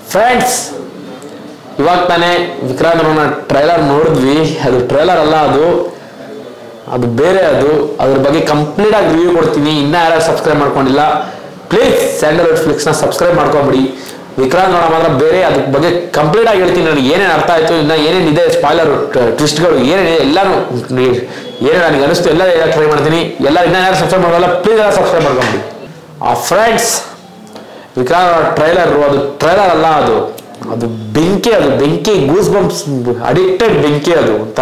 friends ಇವಾಗ ತಾನೇ ವಿಕ್ರಾಂತನ trailer ನೋಡಿದ್ವಿ ಅದು ಟ್ರೈಲರ್ ಅಲ್ಲ ಅದು ಅದು ಬೇರೆ ಅದು ಅದ್ರ ಬಗ್ಗೆ ಕಂಪ್ಲೀಟ್ ಆಗಿ ರಿವ್ಯೂ ಕೊಡ್ತೀನಿ ಇನ್ನ ಯಾರು ಸಬ್ಸ್ಕ್ರೈಬ್ ಮಾಡ್ಕೊಂಡಿಲ್ಲ ಪ್ಲೀಸ್ ಸ್ಯಾಂಡಲ್ವುಡ್ ಫ್ಲಿಕ್ಸ್ನ ಸಬ್ಸ್ಕ್ರೈಬ್ ಮಾಡ್ಕೊಂಬಿಡಿ ವಿಕ್ರಾಂತ್ ನೋಡ ಮಾತ್ರ ಬೇರೆ ಅದ್ರ ಬಗ್ಗೆ ಕಂಪ್ಲೀಟ್ ಆಗಿ ಹೇಳ್ತೀನಿ ನನಗೆ ಏನೇನು ಅರ್ಥ ಆಯ್ತು ಇನ್ನ ಏನೇನಿದೆ ಸ್ಪಾಯ್ಲರ್ ಟ್ವಿಸ್ಟ್ಗಳು ಏನೇನಿದೆ ಎಲ್ಲಾನು ಏನೇನು ನನಗೆ ಅನಿಸ್ತು ಎಲ್ಲ ಟ್ರೈ ಮಾಡ್ತೀನಿ ಎಲ್ಲ ಇನ್ನ ಯಾರು ಸಬ್ಸ್ಕ್ರೈಬ್ ಮಾಡೋಲ್ಲ ಪ್ಲೀಸ್ ಎಲ್ಲ ಸಬ್ಸ್ಕ್ರೈಬ್ ಮಾಡ್ಕೊಂಬಿಡಿ ಆ ಫ್ರೆಂಡ್ಸ್ ವಿಕ್ರಾಂತ್ ಟ್ರೈಲರ್ ಅದು ಟ್ರೈಲರ್ ಅಲ್ಲ ಅದು ಅದು ಬೆಂಕಿ ಅದು ಬೆಂಕಿ ಗೂಸ್ ಬಂಪ್ಸ್ ಅಡಿಕ್ಟೆಡ್ ಬೆಂಕಿ ಅದು ಒಂಥರ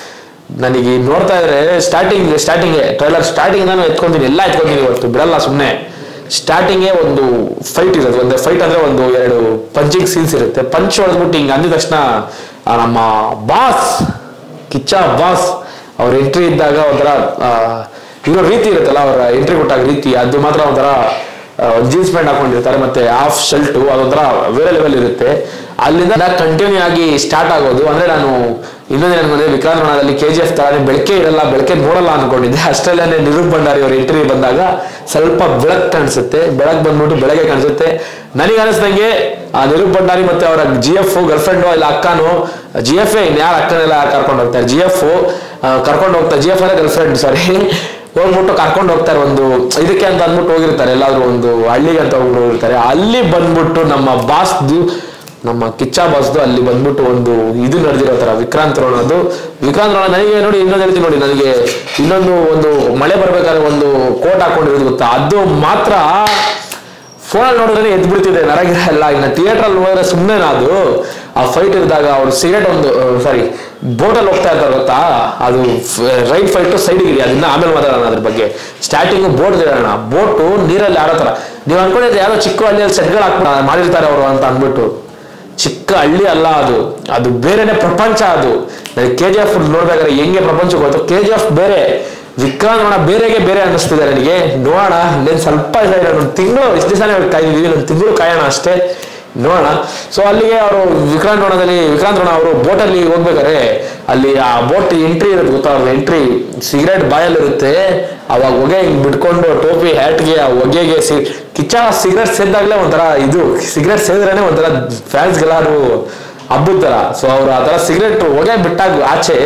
ನನಗೆ ನೋಡ್ತಾ ಇದ್ರೆ ಸ್ಟಾರ್ಟಿಂಗ್ ಸ್ಟಾರ್ಟಿಂಗ್ ಟ್ರೈಲರ್ ಸ್ಟಾರ್ಟಿಂಗ್ ನಾನು ಎತ್ಕೊಂತೀನಿ ಎಲ್ಲ ಎತ್ಕೊಂತೀನಿ ಇವತ್ತು ಬಿಡಲ್ಲ ಸುಮ್ಮನೆ ಸ್ಟಾರ್ಟಿಂಗೇ ಒಂದು ಫೈಟ್ ಇರೋದು ಒಂದು ಫೈಟ್ ಅಂದ್ರೆ ಒಂದು ಎರಡು ಪಂಚಿಂಗ್ ಸೀನ್ಸ್ ಇರುತ್ತೆ ಪಂಚ್ ಹೊಡೆದ್ಬಿಟ್ಟು ಹಿಂಗೆ ಅಂದಿದ ತಕ್ಷಣ ಆ ನಮ್ಮ ಬಾಸ್ ಕಿಚ್ಚ ಬಾಸ್ ಅವ್ರ ಎಂಟ್ರಿ ಇದ್ದಾಗ ಒಂಥರ ಆ, ಇರೋ ರೀತಿ ಇರುತ್ತಲ್ಲ ಅವರ ಎಂಟ್ರಿ ಕೊಟ್ಟಾಗ ರೀತಿ ಅದು ಮಾತ್ರ ಒಂಥರ ಜೀನ್ಸ್ ಪ್ಯಾಂಟ್ ಹಾಕೊಂಡಿರ್ತಾರೆ ಮತ್ತೆ ಹಾಫ್ ಶರ್ಟು ಅದೊಂಥರ ಬೇರೆ ಲೆವೆಲ್ ಇರುತ್ತೆ ಅಲ್ಲಿಂದ ಕಂಟಿನ್ಯೂ ಆಗಿ ಸ್ಟಾರ್ಟ್ ಆಗೋದು ಅಂದ್ರೆ ನಾನು ಇನ್ನೊಂದು ಏನಂದ್ರೆ ವಿಕ್ರಾಂತ್ ರಣದಲ್ಲಿ ಕೆ ಜಿ ಎಫ್ ತರಾನೇ ಬೆಳಕೆ ಇರಲ್ಲ ಬೆಳಕೆ ನೋಡಲ್ಲ ಅನ್ಕೊಂಡಿದ್ದೆ ಅಷ್ಟರಲ್ಲೇ ನಿರೂಪ್ ಭಂಡಾರಿ ಅವ್ರ ಎಂಟ್ರಿ ಬಂದಾಗ ಸ್ವಲ್ಪ ಬೆಳಕ್ ಕಾಣಿಸುತ್ತೆ ಬೆಳಕ್ ಬಂದ್ಬಿಟ್ಟು ಬೆಳಗ್ಗೆ ಕಾಣಿಸುತ್ತೆ ನನಗೆ ಅನಿಸ್ದಂಗೆ ಆ ನಿರೂಪ್ ಭಂಡಾರಿ ಮತ್ತೆ ಅವರ ಜಿ ಎಫ್ ಗರ್ಲ್ ಫ್ರೆಂಡು ಇಲ್ಲ ಅಕ್ಕನು ಜಿ ಎಫ್ ಇನ್ಯಾರ ಅಕ್ಕನೆಲ್ಲ ಕರ್ಕೊಂಡು ಹೋಗ್ತಾರೆ ಜಿ ಎಫ್ ಕರ್ಕೊಂಡು ಹೋಗ್ತಾರೆ ಜಿ ಎಫ್ ಅಂದ್ರೆ ಗರ್ಲ್ ಫ್ರೆಂಡ್ ಸಾರಿ ಹೋಗ್ಬಿಟ್ಟು ಕರ್ಕೊಂಡು ಹೋಗ್ತಾರೆ ಒಂದು ಇದಕ್ಕೆ ಅಂತ ಅಂದ್ಬಿಟ್ಟು ಹೋಗಿರ್ತಾರೆ ಎಲ್ಲಾದ್ರೂ ಒಂದು ಹಳ್ಳಿಗೆ ಅಂತ ಹೋಗ್ಬಿಟ್ಟು ಹೋಗಿರ್ತಾರೆ ಅಲ್ಲಿ ಬಂದ್ಬಿಟ್ಟು ನಮ್ಮ ಬಾಸ್ದು ನಮ್ಮ ಕಿಚ್ಚ ಬಾಸ್ದು ಅಲ್ಲಿ ಬಂದ್ಬಿಟ್ಟು ಒಂದು ಇದು ನಡೆದಿರೋ ತರ ವಿಕ್ರಾಂತ್ ರೋಣದು ವಿಕ್ರಾಂತ್ ರೋಣ ನನಗೆ ನೋಡಿ ಇನ್ನೊಂದು ಹೇಳ್ತೀನಿ ನೋಡಿ ನನಗೆ ಇನ್ನೊಂದು ಒಂದು ಮಳೆ ಬರ್ಬೇಕಾದ್ರೆ ಒಂದು ಕೋಟ್ ಹಾಕೊಂಡಿರೋದು ಗೊತ್ತಾ ಅದು ಮಾತ್ರ ಫೋನಲ್ಲಿ ನೋಡಿದ್ರೆ ಎದ್ದು ಬಿಡ್ತಿದೆ ನರಗಿರ ಎಲ್ಲ ಇನ್ನು ಥಿಯೇಟ್ರಲ್ಲಿ ಹೋದ್ರೆ ಸುಮ್ಮನೆ ಅದು ಆ ಫೈಟ್ ಇದ್ದಾಗ ಅವ್ರು ಸಿಗರೇಟ್ ಒಂದು ಸಾರಿ ಬೋಟಲ್ಲಿ ಹೋಗ್ತಾ ಇರ್ತಾರೆ ಗೊತ್ತಾ ಅದು ರೈಟ್ ಫೈಟ್ ಸೈಡಿಗೆ ಇಡಿ ಅದನ್ನ ಆಮೇಲೆ ಮಾತಾಡೋಣ ಅದ್ರ ಬಗ್ಗೆ ಸ್ಟಾರ್ಟಿಂಗ್ ಬೋಟ್ ಇರೋಣ ಬೋಟು ನೀರಲ್ಲಿ ಆಡೋ ಥರ ನೀವು ಅನ್ಕೊಂಡಿದ್ರೆ ಯಾರೋ ಚಿಕ್ಕ ಹಳ್ಳಿಯಲ್ಲಿ ಸೆಟ್ಗಳು ಹಾಕ್ ಮಾಡಿರ್ತಾರೆ ಅವರು ಅಂತ ಅಂದ್ಬಿಟ್ಟು ಚಿಕ್ಕ ಹಳ್ಳಿ ಅಲ್ಲ ಅದು ಅದು ಬೇರೆನೆ ಪ್ರಪಂಚ ಅದು ನನಗೆ ಕೆ ಜಿ ಎಫ್ ನೋಡ್ಬೇಕಾದ್ರೆ ಹೆಂಗೆ ಪ್ರಪಂಚ ಗೊತ್ತು ಕೆ ಜಿ ಎಫ್ ಬೇರೆ ವಿಕ್ರಾಂತ್ ನೋಡ ಬೇರೆಗೆ ಬೇರೆ ಅನ್ನಿಸ್ತಿದೆ ನನಗೆ ನೋಡೋಣ ಇನ್ನೇನು ಸ್ವಲ್ಪ ಒಂದು ತಿಂಗಳು ಇಷ್ಟು ದಿವಸನೇ ಕಾಯ್ದಿದ್ದೀವಿ ಒಂದು ತಿಂಗಳು ಕಾಯೋಣ ಅಷ್ಟೇ ನೋಡೋಣ ಸೊ ಅಲ್ಲಿಗೆ ಅವರು ವಿಕ್ರಾಂತ್ ರೋಣದಲ್ಲಿ ವಿಕ್ರಾಂತ್ ರೋಣ ಅವರು ಬೋಟಲ್ಲಿ ಹೋಗ್ಬೇಕಾದ್ರೆ ಅಲ್ಲಿ ಆ ಬೋಟ್ ಎಂಟ್ರಿ ಇರುತ್ತೆ ಗೊತ್ತಾ ಅವ್ರ ಎಂಟ್ರಿ ಸಿಗರೇಟ್ ಬಾಯಲ್ಲಿರುತ್ತೆ ಅವಾಗ ಹೊಗೆ ಹಿಂಗ್ ಬಿಟ್ಕೊಂಡು ಟೋಪಿ ಹ್ಯಾಟ್ಗೆ ಆ ಹೊಗೆಗೆ ಸಿ ಕಿಚ್ಚ ಸಿಗರೇಟ್ ಸೇದಾಗ್ಲೇ ಒಂಥರ ಇದು ಸಿಗರೇಟ್ ಸೇದ್ರೇನೆ ಒಂಥರ ಫ್ಯಾನ್ಸ್ಗೆಲ್ಲಾರು ಹಬ್ಬದ ಥರ ಸೊ ಅವ್ರು ಆ ಥರ ಸಿಗರೇಟ್ ಹೊಗೆ ಬಿಟ್ಟಾಗ ಆಚೆ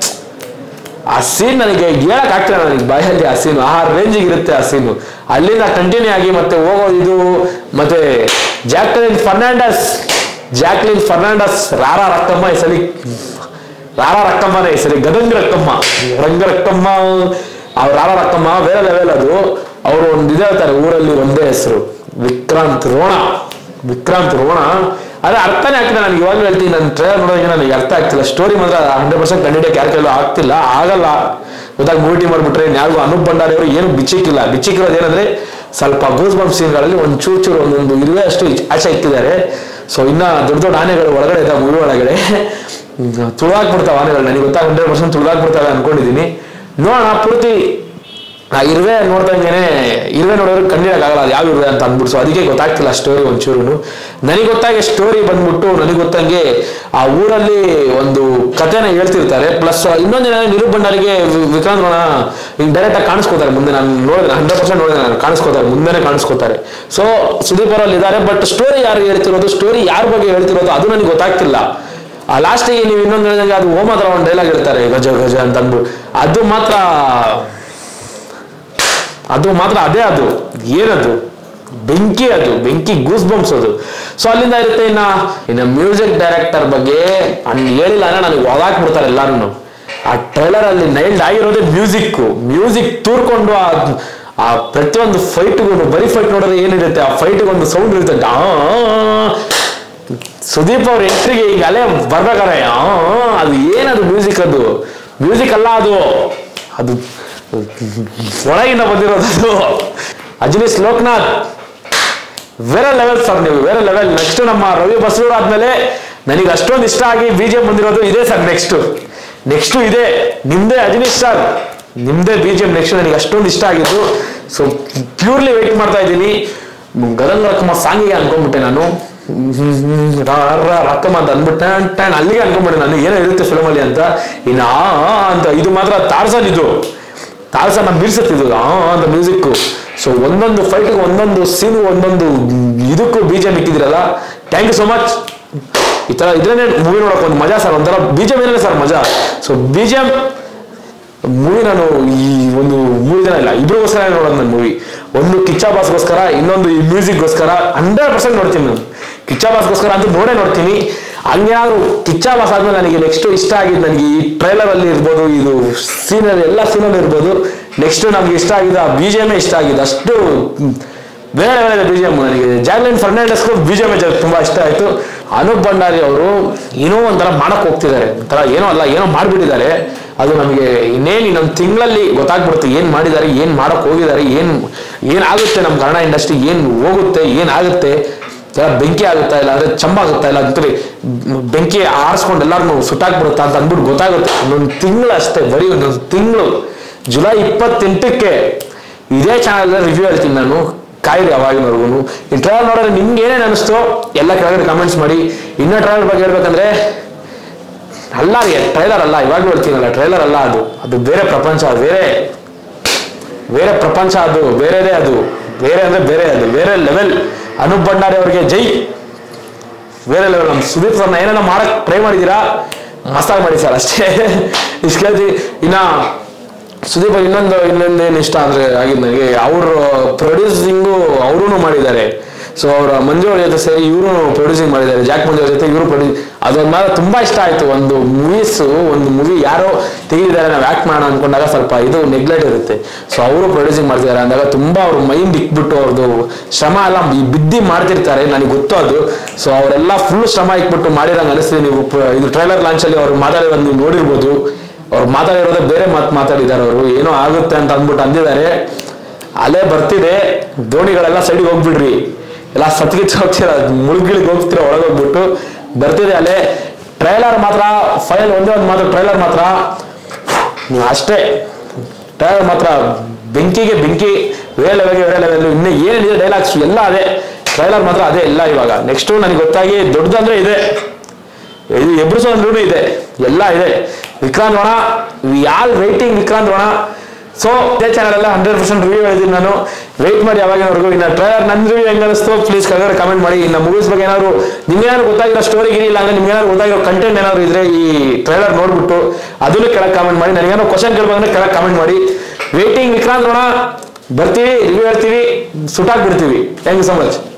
ಆ ಸೀನ್ ನನಗೆ ಹೇಳಕ್ ಆಗ್ತಿಲ್ಲ ನನಗೆ ಬಾಯಲ್ಲಿ ಆ ಸೀನು ಆ ರೇಂಜಿಗೆ ಇರುತ್ತೆ ಆ ಸೀನು ಅಲ್ಲಿಂದ ಕಂಟಿನ್ಯೂ ಆಗಿ ಮತ್ತೆ ಹೋಗೋದು ಇದು ಮತ್ತೆ ಜಾಕ್ಲಿನ್ ಫರ್ನಾಂಡಸ್ ಜಾಕ್ಲಿನ್ ಫರ್ನಾಂಡಸ್ ರಾರಾ ರಕ್ಕಮ್ಮ ಈ ಸಲಿ ರಾರಾ ರಕ್ಕಮ್ಮನೇ ಈ ಸಲಿ ಗದಂಗ ರಕ್ಕಮ್ಮ ರಂಗ ರಕ್ಕಮ್ಮ ಅವ್ರ ರಾರಾ ರಕ್ಕಮ್ಮ ಬೇರೆ ಲೆವೆಲ್ ಅದು ಅವರು ಒಂದು ಇದು ಹೇಳ್ತಾರೆ ಊರಲ್ಲಿ ಒಂದೇ ಹೆಸರು ವಿಕ್ರಾಂತ್ ರೋಣ ವಿಕ್ರಾಂತ್ ರೋಣ ಅದೇ ಅರ್ಥನೇ ಆಗ್ತಿಲ್ಲ ನನಗೆ ಇವಾಗಲೂ ಹೇಳ್ತೀನಿ ನನ್ನ ಟ್ರೈಲರ್ ನೋಡೋದಕ್ಕೆ ನನಗೆ ಅರ್ಥ ಆಗ್ತಿಲ್ಲ ಸ್ಟೋರಿ ಮಾತ್ರ ಹಂಡ್ರೆಡ್ ಪರ್ಸೆಂಟ್ ಕಂಡಿಡಿಯಕ್ಕೆ ಯಾರ ಕೈಲೂ ಆಗ್ತಿಲ್ಲ ಆಗಲ್ಲ ಗೊತ್ತಾಗ ಮೂವಿ ಟೀಮ್ ಮಾಡ್ಬಿಟ್ರೆ ಯಾರಿಗೂ ಅನೂಪ್ ಭಂಡಾರಿ ಅವರು ಏನು ಬಿಚ್ಚಿಕ್ಕಿಲ್ಲ ಬಿಚ್ಚಿಕ್ಕಿರೋದು ಏನಂದ್ರೆ ಸ್ವಲ್ಪ ಗೂಸ್ ಬಂಪ್ ಸೀನ್ಗಳಲ್ಲಿ ಒಂದು ಚೂರು ಚೂರು ಒಂದೊಂದು ಇರುವೆ ಅಷ್ಟು ಇಚ್- ಆಚೆ ಇಕ್ಕಿದ್ದಾರೆ ಸೊ ಇನ್ನ ದೊಡ್ಡ ದೊಡ್ಡ ಆನೆಗಳು ಒಳಗಡೆ ಇದ್ದಾವೆ ಮೂವಿ ಒಳಗಡೆ ತುಳಿದಾಕ್ಬಿಡ್ತಾವೆ ಆನೆಗಳು ನನಗೆ ಗೊತ್ತಾಗ ಹಂಡ್ರೆಡ್ ಪರ್ಸೆಂಟ್ ತುಳಿದಾಕ್ಬಿಡ್ತಾವೆ ಅನ್ಕೊಂಡಿದ್ದೀನಿ ನೋಡೋಣ ಪೂರ್ತಿ ಆ ಇರುವೆ ನೋಡ್ದಂಗೆನೆ ಇರುವೆ ನೋಡೋರು ಕಂಡಿಡಕ್ಕಾಗಲ್ಲ ಅದು ಯಾವ ಇರುವೆ ಅಂತ ಅಂದ್ಬಿಟ್ಟು ಸೊ ಅದಕ್ಕೆ ಗೊತ್ತಾಗ್ತಿಲ್ಲ ಸ್ಟೋರಿ ಒಂಚೂರು ನನಗೆ ಗೊತ್ತಾಗಿ ಸ್ಟೋರಿ ಬಂದ್ಬಿಟ್ಟು ನನಗೆ ಗೊತ್ತಂಗೆ ಆ ಊರಲ್ಲಿ ಒಂದು ಕಥೆನ ಹೇಳ್ತಿರ್ತಾರೆ ಪ್ಲಸ್ ಇನ್ನೊಂದಿನ ನಿರೂಪ್ ಭಂಡಾರಿಗೆ ವಿ- ವಿಕ್ರಾಂತ್ ರೋಣ ಹಿಂಗ್ ಡೈರೆಕ್ಟ್ ಆಗಿ ಕಾಣಿಸ್ಕೋತಾರೆ ಮುಂದೆ ನಾನು ನೋಡಿದ್ರೆ ಹಂಡ್ರೆಡ್ ಪರ್ಸೆಂಟ್ ನೋಡಿದ್ರೆ ನಾನು ಕಾಣಿಸ್ಕೋತಾರೆ ಮುಂದೆನೆ ಕಾಣಿಸ್ಕೋತಾರೆ ಸೊ ಸುದೀಪ್ ಅವರಲ್ಲಿ ಇದ್ದಾರೆ ಬಟ್ ಸ್ಟೋರಿ ಯಾರು ಹೇಳ್ತಿರೋದು ಸ್ಟೋರಿ ಯಾರ ಬಗ್ಗೆ ಹೇಳ್ತಿರೋದು ಅದು ನನಗೆ ಗೊತ್ತಾಗ್ತಿಲ್ಲ ಆ ಲಾಸ್ಟಿಗೆ ನೀವು ಇನ್ನೊಂದು ಹೇಳಿದಂಗೆ ಅದು ಓಮ್ ಹತ್ರ ಒಂದು ಡೈಲಾಗ್ ಹೇಳ್ತಾರೆ ಗಜ ಗಜ ಅಂತ ಅಂದ್ಬಿಟ್ಟು ಅದು ಮಾತ್ರ ಅದು ಮಾತ್ರ ಅದೇ ಅದು ಏನದು ಬೆಂಕಿ ಅದು ಬೆಂಕಿ ಗೂಸ್ ಬಂಪ್ಸ್ ಅದು ಸೊ ಅಲ್ಲಿಂದ ಇರುತ್ತೆ ಇನ್ನ ಇನ್ನ ಮ್ಯೂಸಿಕ್ ಡೈರೆಕ್ಟರ್ ಬಗ್ಗೆ ಅನ್ ಹೇಳಿಲ್ಲ ಅಂದ್ರೆ ನನಗೆ ಒದಾಕ್ಬಿಡ್ತಾರೆ ಎಲ್ಲಾರು ಆ ಟ್ರೈಲರ್ ಅಲ್ಲಿ ನೈಲ್ಡ್ ಆಗಿರೋದೇ ಮ್ಯೂಸಿಕ್ ಮ್ಯೂಸಿಕ್ ತೂರ್ಕೊಂಡು ಆ ಆ ಪ್ರತಿಯೊಂದು ಫೈಟ್ಗೂ ಬರೀ ಫೈಟ್ ನೋಡಿದ್ರೆ ಏನಿರುತ್ತೆ ಆ ಫೈಟ್ಗೆ ಒಂದು ಸೌಂಡ್ ಇರುತ್ತೆ ಆ, ಸುದೀಪ್ ಅವ್ರ ಎಂಟ್ರಿಗೆ ಈಗ ಅಲೆ ಬರ್ಬೇಕಾರೆ ಆ, ಅದು ಏನದು ಮ್ಯೂಸಿಕ್ ಅದು ಮ್ಯೂಸಿಕ್ ಅಲ್ಲ ಅದು ಅದು ಒಳಗಿಂದ ಬಂದಿರೋದು ಅದು ಅಜನೀಶ್ ಲೋಕನಾಥ್ ಬೇರೆ ಲೆವೆಲ್ ಸರ್ ನೀವು ಬೇರೆ ಲೆವೆಲ್ ನೆಕ್ಸ್ಟ್ ನಮ್ಮ ರವಿ ಬಸರೂರ್ ಆದ್ಮೇಲೆ ನನಗೆ ಅಷ್ಟೊಂದು ಇಷ್ಟ ಆಗಿ ಬಿ ಜಿ ಎಂ ಬಂದಿರೋದು ಇದೆ ಸರ್ ನೆಕ್ಸ್ಟ್ ನೆಕ್ಸ್ಟ್ ಇದೆ ನಿಮ್ದೇ ಅಜನೀಶ್ ಸರ್ ನಿಮ್ದೇ ಬಿ ಜಿ ಎಂ ನೆಕ್ಸ್ಟ್ ನನಗೆ ಅಷ್ಟೊಂದು ಇಷ್ಟ ಆಗಿದ್ದು ಸೊ ಪ್ಯೂರ್ಲಿ ವೇಟ್ ಮಾಡ್ತಾ ಇದ್ದೀನಿ ಗದಂಗ ರಕ್ಕಮ್ಮ ಸಾಂಗಿಗೆ ಅನ್ಕೊಂಡ್ಬಿಟ್ಟೆ ನಾನು ರಕ್ಕಮ್ಮ ಅಂತ ಅಂದ್ಬಿಟ್ಟೆ ಟ್ಯಾನ್ ಅಲ್ಲಿಗೆ ಅನ್ಕೊಂಡ್ಬಿಟ್ಟೆ ನಾನು ಏನೋ ಇರುತ್ತೆ ಫಿಲ್ಮಲ್ಲಿ ಅಂತ ಇನ್ನು ಆ ಆ ಅಂತ ಇದು ಮಾತ್ರ ತಾರ್ಸನ್ ಇದು ತಾಳ್ಸನ್ನ ಬೀಳ್ಸುತ್ತಿದ್ದು ಆ ಅಂತ ಮ್ಯೂಸಿಕ್ ಸೊ ಒಂದೊಂದು ಫೈಟ್ಗೆ ಒಂದೊಂದು ಸೀನ್ ಒಂದೊಂದು ಇದಕ್ಕೂ ಬೀಜ ಮಿಕ್ಕಿದಿರಲ್ಲ ಥ್ಯಾಂಕ್ ಯು ಸೋ ಮಚ್ ಈ ತರ ಇದ್ರೇನೆ ಮೂವಿ ನೋಡಕ್ ಒಂದು ಮಜಾ ಸರ್ ಒಂಥರ ಬಿಜೆಮ್ ಏನೇ ಸರ್ ಮಜಾ ಸೊ ಬಿಜೆಮ್ ಮೂವಿ ನಾನು ಈ ಒಂದು ಮೂರು ಜನ ಇಲ್ಲ ಇಬ್ರಿಗೋಸ್ಕರ ನೋಡೋದು ನನ್ನ ಮೂವಿ ಒಂದು ಕಿಚ್ಚಾ ಬಾಸ್ಗೋಸ್ಕರ ಇನ್ನೊಂದು ಈ ಮ್ಯೂಸಿಕ್ಗೋಸ್ಕರ ಹಂಡ್ರೆಡ್ ಪರ್ಸೆಂಟ್ ನೋಡ್ತೀನಿ ನಾನು ಕಿಚ್ಚಾ ಬಾಸ್ಗೋಸ್ಕರ ಅಂತೂ ನೋಡೇ ನೋಡ್ತೀನಿ ಹಂಗೇನಾದ್ರು ಕಿಚ್ಚಾ ಬಾಸ್ ಆದ್ಮೇಲೆ ನನಗೆ ನೆಕ್ಸ್ಟ್ ಇಷ್ಟ ಆಗಿದ್ದು ನನಗೆ ಈ ಟ್ರೈಲರ್ ಅಲ್ಲಿ ಇರ್ಬೋದು ಇದು ಸೀನಲ್ಲಿ ಎಲ್ಲ ಸೀನಲ್ಲಿ ಇರ್ಬೋದು ನೆಕ್ಸ್ಟ್ ನಮ್ಗೆ ಇಷ್ಟ ಆಗಿದ್ದು ಆ ಬಿ ಜಿ ಇಷ್ಟ ಆಗಿದೆ ಅಷ್ಟು ಹ್ಮ್, ಬೇರೆ ಬೇರೆ ಬಿ ಜಿ ಎಮ್ ನನಗೆ ಜಾಗ್ಲಿನ್ ಫರ್ನಾಂಡಸ್ಗೂ ಬಿ ಜಿ ಎಮ್ ತುಂಬಾ ಇಷ್ಟ ಆಯ್ತು ಅನೂಪ್ ಭಂಡಾರಿ ಅವರು ಏನೋ ಒಂಥರ ಮಾಡಕ್ ಹೋಗ್ತಿದ್ದಾರೆ ಒಂಥರ ಏನೋ ಅಲ್ಲ ಏನೋ ಮಾಡ್ಬಿಟ್ಟಿದ್ದಾರೆ ಅದು ನಮಗೆ ಇನ್ನೇನು ಇನ್ನೊಂದು ತಿಂಗಳಲ್ಲಿ ಗೊತ್ತಾಗ್ಬಿಡುತ್ತೆ ಏನ್ ಮಾಡಿದ್ದಾರೆ ಏನ್ ಮಾಡಕ್ ಹೋಗಿದ್ದಾರೆ ಏನ್ ಏನಾಗುತ್ತೆ ನಮ್ಮ ಕನ್ನಡ ಇಂಡಸ್ಟ್ರಿ ಏನ್ ಹೋಗುತ್ತೆ ಏನಾಗುತ್ತೆ ಇಲ್ಲ ಬೆಂಕಿ ಆಗುತ್ತಾ ಇಲ್ಲ ಅಂದ್ರೆ ಚಂಬಾಗುತ್ತಾ ಇಲ್ಲ ಅಂತೇಳಿ ಬೆಂಕಿ ಆರಿಸ್ಕೊಂಡು ಎಲ್ಲಾರು ಸುಟ್ಟಾಕ್ಬಿಡುತ್ತಾ ಅಂತ ಅಂದ್ಬಿಟ್ಟು ಗೊತ್ತಾಗುತ್ತೆ ಇನ್ನೊಂದು ತಿಂಗಳು ಅಷ್ಟೇ ಬರೀ ಒಂದೊಂದು ತಿಂಗಳು ಜುಲೈ ಇಪ್ಪತ್ತೆಂಟಕ್ಕೆ ಇದೇ ಚಾನಲ್ ರಿವ್ಯೂ ಹೇಳ್ತೀನಿ ನಾನು ಕಾಯಿರಿ ಅವಾಗಿನವರೆಗೂ ಈ ಟ್ರಯಲ್ ನೋಡಿದ್ರೆ ನಿಮ್ಗೆ ಏನೇನು ಅನಿಸ್ತು ಎಲ್ಲ ಕೆಳಗಡೆ ಕಮೆಂಟ್ಸ್ ಮಾಡಿ ಇನ್ನೂ ಟ್ರಯಲ್ ಬಗ್ಗೆ ಹೇಳ್ಬೇಕಂದ್ರೆ ಅಲ್ಲ ರೀ ಟ್ರೈಲರ್ ಅಲ್ಲ ಇವಾಗಲೂ ಹೇಳ್ತೀನಲ್ಲ ಟ್ರೈಲರ್ ಅಲ್ಲ ಅದು ಅದು ಬೇರೆ ಪ್ರಪಂಚ ಅದು ಬೇರೆ ಬೇರೆ ಪ್ರಪಂಚ ಅದು ಬೇರೆದೇ ಅದು ಬೇರೆ ಅಂದ್ರೆ ಬೇರೆ ಅದು ಬೇರೆ ಲೆವೆಲ್ ಅನೂಪ್ ಭಂಡಾರಿ ಅವರಿಗೆ ಜೈ ಬೇರೆ ಲೆವೆಲ್ ನಮ್ಮ ಸುದೀಪ್ ಸರ್ನ ಏನೇನೋ ಮಾಡಕ್ ಟ್ರೈ ಮಾಡಿದ್ದೀರಾ ಮಸ್ತಾಗಿ ಮಾಡಿ ಸರ್ ಅಷ್ಟೇ ಇಷ್ಟು ಕೇಳ್ತಿ ಇನ್ನ ಸುದೀಪ್ ಅವ್ರು ಇನ್ನೊಂದು ಇನ್ನೊಂದು ಏನು ಇಷ್ಟ ಅಂದ್ರೆ ಆಗಿದ್ದು ನನಗೆ ಅವರು ಪ್ರೊಡ್ಯೂಸಿಂಗು ಅವರೂ ಮಾಡಿದ್ದಾರೆ ಸೊ ಅವರ ಮಂಜು ಅವ್ರ ಜೊತೆ ಸೇರಿ ಇವರು ಪ್ರೊಡ್ಯೂಸಿಂಗ್ ಮಾಡಿದ್ದಾರೆ ಜಾಕ್ ಮಂಜು ಅವ್ರ ಜೊತೆ ಇವರು ಪ್ರೊಡ್ಯೂಸ್ ಅದೊಂದು ಮಾತ್ರ ತುಂಬಾ ಇಷ್ಟ ಆಯ್ತು ಒಂದು ಮೂವೀಸ್ ಒಂದು ಮೂವಿ ಯಾರೋ ತೆಗೆದಿದ್ದಾರೆ ನಾವು ಆಕ್ಟ್ ಮಾಡೋಣ ಅನ್ಕೊಂಡಾಗ ಸ್ವಲ್ಪ ಇದು ನೆಗ್ಲೆಕ್ಟ್ ಇರುತ್ತೆ ಸೊ ಅವರು ಪ್ರೊಡ್ಯೂಸಿಂಗ್ ಮಾಡ್ತಿದ್ದಾರೆ ಅಂದಾಗ ತುಂಬಾ ಅವ್ರ ಮೈಂಡ್ ಇಕ್ಬಿಟ್ಟು ಅವ್ರದ್ದು ಶ್ರಮ ಎಲ್ಲ ಈ ಬಿದ್ದಿ ಮಾಡ್ತಿರ್ತಾರೆ ನನಗೆ ಗೊತ್ತು ಅದು ಸೊ ಅವರೆಲ್ಲ ಫುಲ್ ಶ್ರಮ ಇಕ್ಬಿಟ್ಟು ಮಾಡಿರಂಗೆ ಅನಿಸ್ತಿದೆ ನೀವು ಪ- ಇದು ಟ್ರೈಲರ್ ಲಾಂಚ್ ಅಲ್ಲಿ ಅವ್ರು ಮಾತಾಡಿರೋದು ನೀವು ನೋಡಿರ್ಬೋದು ಅವ್ರು ಮಾತಾಡಿರೋದೇ ಬೇರೆ ಮಾತು ಮಾತಾಡಿದ್ದಾರೆ ಅವರು ಏನೋ ಆಗುತ್ತೆ ಅಂತ ಅಂದ್ಬಿಟ್ಟು ಅಂದಿದ್ದಾರೆ ಅಲೆ ಬರ್ತಿದೆ ದೋಣಿಗಳೆಲ್ಲ ಸೈಡಿಗೆ ಹೋಗ್ಬಿಡ್ರಿ ಎಲ್ಲ ಸತ್ಗಿಚ್ಚ ಹೋಗ್ತೀರ ಮುಳುಗಿಳಿಗೆ ಹೋಗ್ತೀರ ಒಳಗೆ ಹೋಗ್ಬಿಟ್ಟು ಬರ್ತಿದೆ ಅಲೆ ಟ್ರೈಲರ್ ಮಾತ್ರ ಫೈನಲ್ ಒಂದೇ ಒಂದು ಮಾತ್ರ ಟ್ರೈಲರ್ ಮಾತ್ರ ನೀವು ಅಷ್ಟೇ ಟ್ರೈಲರ್ ಮಾತ್ರ ಬೆಂಕಿಗೆ ಬೆಂಕಿ ಬೇರೆ ಲೆವೆಲ್ಗೆ ಬೇರೆ ಲೆವೆಲ್ ಇನ್ನು ಏನಿದೆ ಡೈಲಾಗ್ಸ್ ಎಲ್ಲ ಅದೇ ಟ್ರೈಲರ್ ಮಾತ್ರ ಅದೇ ಎಲ್ಲ ಇವಾಗ ನೆಕ್ಸ್ಟ್ ನನಗೆ ಗೊತ್ತಾಗಿ ದೊಡ್ಡದಂದ್ರೆ ಇದೆ ಇದು ಎಬ್ರಿಸೋ ಅಂದ್ರೂ ಇದೆ ಎಲ್ಲ ಇದೆ ವಿಕ್ರಾಂತ್ ವಣ ವಿ ಆಲ್ ವೇಟಿಂಗ್ ವಿಕ್ರಾಂತ್ ವಣ ಸೊ ಇದೇ ಚಾನಲ್ ಎಲ್ಲ ಹಂಡ್ರೆಡ್ ಪರ್ಸೆಂಟ್ ರಿವ್ಯೂ ಹೇಳಿದ್ದೀನಿ ನಾನು ವೆಯ್ಟ್ ಮಾಡಿ ಯಾವಾಗಿನವರೆಗೂ ಇನ್ನು ಟ್ರೈಲರ್ ನನ್ನ ರಿವ್ಯೂ ಹೆಂಗ ಅನಿಸ್ತು ಪ್ಲೀಸ್ ಕೆಳಗಡೆ ಕಮೆಂಟ್ ಮಾಡಿ ಇನ್ನು ಮೂವೀಸ್ ಬಗ್ಗೆ ಏನಾದ್ರು ನಿಮ್ಗೆ ಏನಾದ್ರು ಗೊತ್ತಾಗಿರೋ ಸ್ಟೋರಿ ಇಲ್ಲ ಅಂದ್ರೆ ನಿಮ್ಗೆ ಏನಾದ್ರು ಗೊತ್ತಾಗಿರೋ ಕಂಟೆಂಟ್ ಏನಾದ್ರು ಇದ್ರೆ ಈ ಟ್ರೈಲರ್ ನೋಡ್ಬಿಟ್ಟು ಅದನ್ನು ಕೆಳಗೆ ಕಮೆಂಟ್ ಮಾಡಿ ನನಗೇನೋ ಕ್ವಶನ್ ಕೇಳ್ಬೇಕಂದ್ರೆ ಕೆಳಗೆ ಕಮೆಂಟ್ ಮಾಡಿ ವೇಟಿಂಗ್ ವಿಕ್ರಾಂತ್ ವಣ ಬರ್ತೀವಿ ರಿವ್ಯೂ ಹೇಳ್ತೀವಿ ಸುಟ್ಟಾಕ್ಬಿಡ್ತೀವಿ ಥ್ಯಾಂಕ್ ಯು ಸೊ ಮಚ್